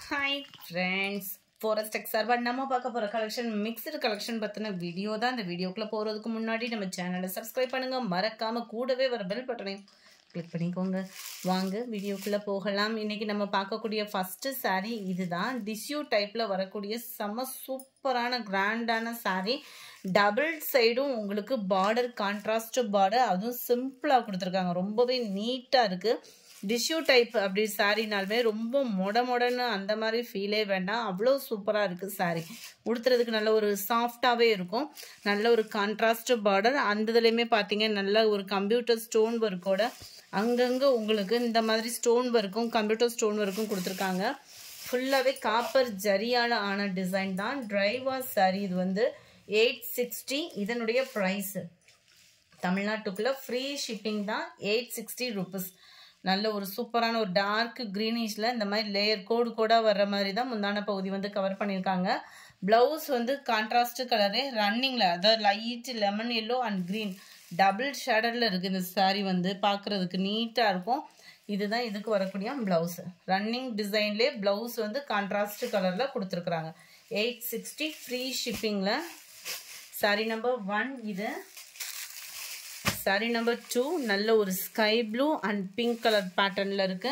hi friends forest tech சார்பாக நம்ம பார்க்க போகிற கலெக்ஷன் மிக்சடு கலெக்ஷன் பற்றின வீடியோ தான் இந்த வீடியோக்குள்ளே போகிறதுக்கு முன்னாடி நம்ம சேனலை சப்ஸ்கிரைப் பண்ணுங்கள் மறக்காமல் கூடவே வர பெல் பட்டனையும் கிளிக் பண்ணிக்கோங்க வாங்க வீடியோக்குள்ளே போகலாம் இன்றைக்கி நம்ம பார்க்கக்கூடிய ஃபஸ்ட்டு saree இதுதான் டிஷ்யூ டைப்பில் வரக்கூடிய செம்ம சூப்பரான கிராண்டான saree டபுள் சைடும் உங்களுக்கு பார்டர் கான்ட்ராஸ்ட் பார்டர் அதுவும் சிம்பிளாக கொடுத்துருக்காங்க ரொம்பவே நீட்டாக இருக்குது டிஷ்யூ டைப் அப்படி சாரினாலுமே ரொம்ப மொட மொடன்னு அந்த மாதிரி ஃபீலே வேண்டாம் அவ்வளோ சூப்பராக இருக்குது சாரி உடுத்துறதுக்கு நல்ல ஒரு சாஃப்டாகவே இருக்கும் நல்ல ஒரு கான்ட்ராஸ்ட் பார்டர் அந்த இதுலேயுமே பார்த்தீங்க நல்ல ஒரு கம்ப்யூட்டர் ஸ்டோன் ஒர்க்கோட அங்கங்கே உங்களுக்கு இந்த மாதிரி ஸ்டோன் ஒர்க்கும் கம்ப்யூட்டர் ஸ்டோன் ஒர்க்கும் கொடுத்துருக்காங்க ஃபுல்லாகவே காப்பர் ஜரியால் ஆன டிசைன் தான் ட்ரைவாஸ் சாரி இது வந்து எயிட் சிக்ஸ்டி இதனுடைய ப்ரைஸு தமிழ்நாட்டுக்குள்ளே ஃப்ரீ ஷிப்பிங் தான் எயிட் சிக்ஸ்டி ருபீஸ் நல்ல ஒரு சூப்பரான ஒரு டார்க் க்ரீனிஷில் இந்த மாதிரி லேயர் கோடு கோடாக வர்ற மாதிரி தான் முந்தான பகுதி வந்து கவர் பண்ணியிருக்காங்க ப்ளவுஸ் வந்து கான்ட்ராஸ்ட் கலரே ரன்னிங்கில் அதாவது light lemon yellow and green double ஷேடரில் இருக்குது இந்த சாரீ வந்து பார்க்குறதுக்கு நீட்டாக இருக்கும் இதுதான் இதுக்கு வரக்கூடிய ப்ளவுஸ் ரன்னிங் டிசைன்லேயே ப்ளவுஸ் வந்து கான்ட்ராஸ்ட் கலரில் கொடுத்துருக்குறாங்க எயிட் சிக்ஸ்டி ஃப்ரீ ஷிப்பிங்கில் சாரி நம்பர் ஒன் இது சாரி நம்பர் டூ நல்ல ஒரு sky blue and pink colour பேட்டர்னில் இருக்கு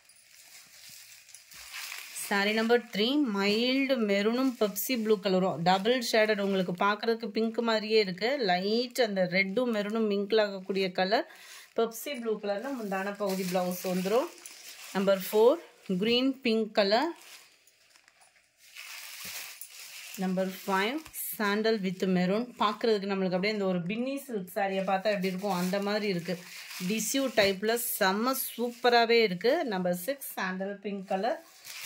சாரி நம்பர் த்ரீ மைல்டு மெரூனும் பெப்சி ப்ளூ கலரும் டபுள் ஷேடட் உங்களுக்கு பார்க்குறதுக்கு பிங்க் மாதிரியே இருக்குது லைட் அந்த ரெட்டும் மெரூனும் மிங்கில் ஆகக்கூடிய கலர் பெப்சி ப்ளூ கலரில் முந்தான பகுதி ப்ளவுஸ் வந்துடும் number four green pink colour number five sandal with maroon பார்க்குறதுக்கு நம்மளுக்கு அப்படியே இந்த ஒரு பின்னி சில்க் சாரியை பார்த்தா எப்படி இருக்கும் அந்த மாதிரி இருக்குது டிஷ்யூ டைப்பில் செம்ம சூப்பராகவே இருக்குது number six sandal pink colour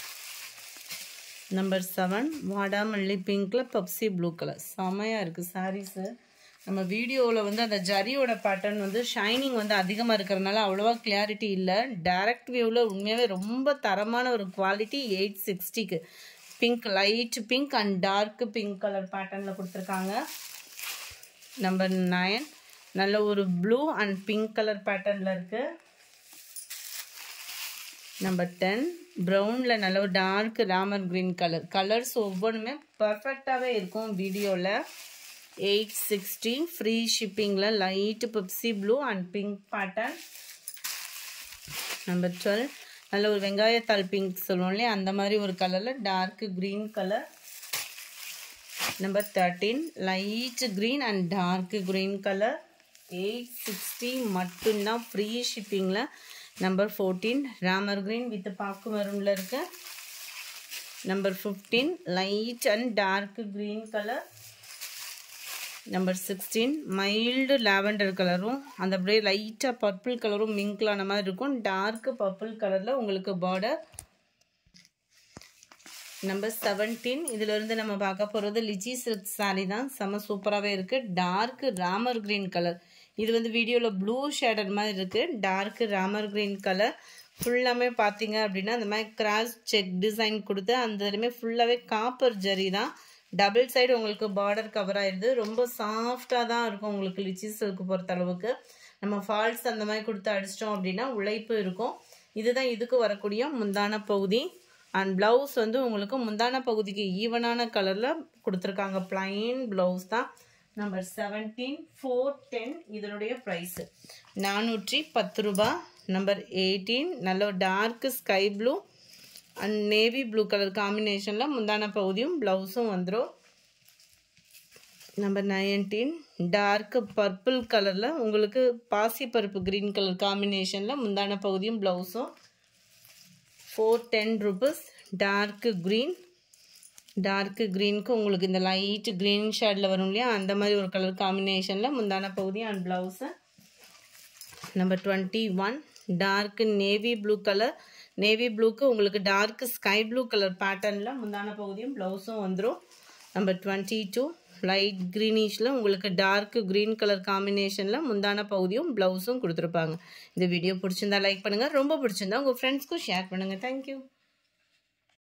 number seven வாடாமல்லி பிங்க்கில் பப்சி ப்ளூ கலர் செம்மையாக இருக்குது சாரீஸு நம்ம வீடியோவில் வந்து அந்த ஜரியோட பேட்டர்ன் வந்து ஷைனிங் வந்து அதிகமாக இருக்கிறதுனால அவ்வளோவா கிளாரிட்டி இல்லை டைரக்ட் வியூவில் உண்மையாகவே ரொம்ப தரமான ஒரு குவாலிட்டி எயிட் சிக்ஸ்டிக்கு pink light pink and dark pink colour பேட்டர்னில் கொடுத்துருக்காங்க நம்பர் நைன் நல்ல ஒரு ப்ளூ அண்ட் பிங்க் கலர் பேட்டர்னில் இருக்குது நம்பர் டென் ப்ரௌனில் நல்ல ஒரு dark Ramar green colour colours ஒவ்வொன்றுமே பர்ஃபெக்டாகவே இருக்கும் வீடியோவில் எயிட் சிக்ஸ்டி ஃப்ரீ ஷிப்பிங்கில் light Pepsi blue and pink pattern number twelve நல்ல ஒரு வெங்காயத்தாள் பிங்க் சொல்லுவோம் இல்லையா அந்த மாதிரி ஒரு கலரில் dark green colour number thirteen light green and dark green colour eight sixty மட்டும்தான் ஃப்ரீ ஷிப்பிங்கில் number fourteen Ramar green with பாக்கு மெரூனில் இருக்கு number fifteen light and dark green colour number sixteen mild lavender கலரும் அந்த அப்படியே லைட்டாக பர்பிள் கலரும் மிங்க்லான மாதிரி இருக்கும் டார்க் பர்பிள் கலரில் உங்களுக்கு பார்டர் நம்பர் செவன்டீன் இதிலிருந்து நம்ம பார்க்க போகிறது லிச்சி சில்க் சாரீ தான் செம்ம சூப்பராகவே இருக்குது டார்க் ராமர் க்ரீன் கலர் இது வந்து வீடியோவில் ப்ளூ ஷேடர் மாதிரி இருக்குது டார்க் ராமர் க்ரீன் கலர் ஃபுல்லாமே பார்த்தீங்க அப்படின்னா அந்த மாதிரி கிராஸ் செக் டிசைன் கொடுத்து அந்த இதுலையுமே ஃபுல்லாகவே காப்பர் ஜரி தான் டபுள் சைடு உங்களுக்கு பார்டர் கவர் ஆயிடுது ரொம்ப சாஃப்டாக தான் இருக்கும் உங்களுக்கு லிச்சி சில்க் பொறுத்த அளவுக்கு நம்ம ஃபால்ஸ் அந்த மாதிரி கொடுத்து அடிச்சிட்டோம் அப்படின்னா உழைப்பு இருக்கும் இதுதான் இதுக்கு வரக்கூடிய முந்தான பகுதி அண்ட் ப்ளவுஸ் வந்து உங்களுக்கு முந்தான பகுதிக்கு ஈவனான கலரில் கொடுத்துருக்காங்க பிளைன் ப்ளவுஸ் தான் நம்பர் செவன்டீன் ஃபோர் டென் இதனுடைய ப்ரைஸு நானூற்றி பத்து ரூபா நம்பர் எயிட்டீன் நல்ல dark sky blue and navy blue colour காம்பினேஷனில் முந்தான பகுதியும் ப்ளவுஸும் வந்துடும் நம்பர் நைன்டீன் டார்க் பர்பிள் கலரில் உங்களுக்கு பாசி பருப்பு க்ரீன் கலர் காம்பினேஷனில் முந்தான பகுதியும் ப்ளவுஸும் four ten rupees dark green dark க்ரீனுக்கு உங்களுக்கு இந்த லைட் க்ரீன் ஷேடில் வரும் இல்லையா அந்த மாதிரி ஒரு கலர் காம்பினேஷனில் முந்தான பகுதி and blouse number twenty one dark navy blue colour navy ப்ளூக்கு உங்களுக்கு டார்க் ஸ்கை ப்ளூ கலர் பேட்டர்னில் முந்தான பகுதியும் ப்ளவுஸும் வந்துடும் நம்பர் டுவெண்ட்டி டூ லைட் க்ரீனிஷில் உங்களுக்கு டார்க் க்ரீன் கலர் காம்பினேஷனில் முந்தான பகுதியும் ப்ளவுஸும் கொடுத்துருப்பாங்க இந்த வீடியோ பிடிச்சிருந்தா லைக் பண்ணுங்கள் ரொம்ப பிடிச்சிருந்தா உங்கள் ஃப்ரெண்ட்ஸ்க்கும் ஷேர் பண்ணுங்கள் தேங்க்யூ